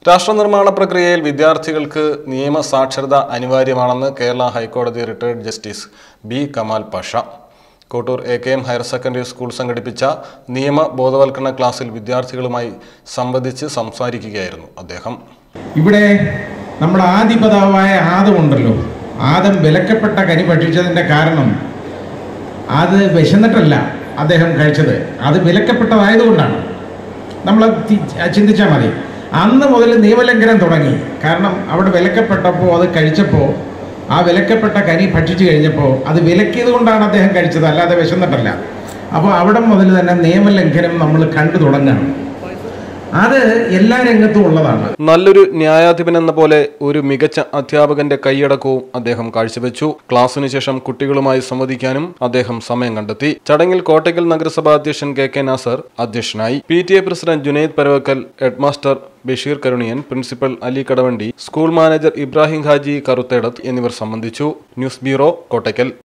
രാഷ്ട്രനിർമ്മാണ പ്രക്രിയയിൽ വിദ്യാർത്ഥികൾക്ക് നിയമ സാക്ഷരത അനിവാര്യമാണെന്ന് കേരള ഹൈക്കോടതി retired justice B Kamal Pasha Kottoor A K M higher secondary school സംഘടിപ്പിച്ച നിയമ ബോധവൽക്കരണ ക്ലാസ്സിൽ വിദ്യാർത്ഥികളുമായി സംവദിച്ച് സംസാരിക്കുകയായിരുന്നു അദ്ദേഹം ഇവിടെ നമ്മുടെ ആദിപതാവായ ആദം ഉണ്ടല്ലോ ആദം വിലക്കപ്പെട്ട കനി ഭക്ഷിച്ചതിൻ്റെ കാരണം അത് വിശന്നിട്ടല്ല അദ്ദേഹം കഴിച്ചത് അത് വിലക്കപ്പെട്ടതായതുകൊണ്ടാണ് നമ്മൾ ചിന്തിച്ചാൽ മതി അന്ന് മുതൽ നിയമലംഘനം തുടങ്ങി കാരണം അവിടെ വിലക്കപ്പെട്ടപ്പോൾ അത് കഴിച്ചപ്പോൾ ആ വിലക്കപ്പെട്ട കനി ഭക്ഷിച്ചു കഴിഞ്ഞപ്പോൾ അത് വിലക്കിയത് കൊണ്ടാണ് അദ്ദേഹം കഴിച്ചത് അല്ലാതെ വിശന്നിട്ടല്ല അപ്പോൾ അവിടെ മുതൽ തന്നെ നിയമലംഘനം നമ്മൾ കണ്ടു തുടങ്ങണം അത് എല്ലാ രംഗത്തും ഉള്ളതാണ് നല്ലൊരു ന്യായാധിപൻ എന്ന പോലെ ഒരു മികച്ച അധ്യാപകന്റെ കൈയടക്കവും അദ്ദേഹം കാഴ്ചവെച്ചു ക്ലാസ്സിനു ശേഷം കുട്ടികളുമായി സംവദിക്കാനും അദ്ദേഹം സമയം കണ്ടെത്തി ചടങ്ങിൽ കോട്ടയ്ക്കൽ നഗരസഭാ അധ്യക്ഷൻ കെ കെ നാസർ അധ്യക്ഷനായി P T A president Junaid Paravakkal headmaster Basheer Karuniyan principal Ali Kadavandi school manager Ibrahim Haji Karuthedath എന്നിവർ സംബന്ധിച്ചു ന്യൂസ് ബ്യൂറോ കോട്ടയ്ക്കൽ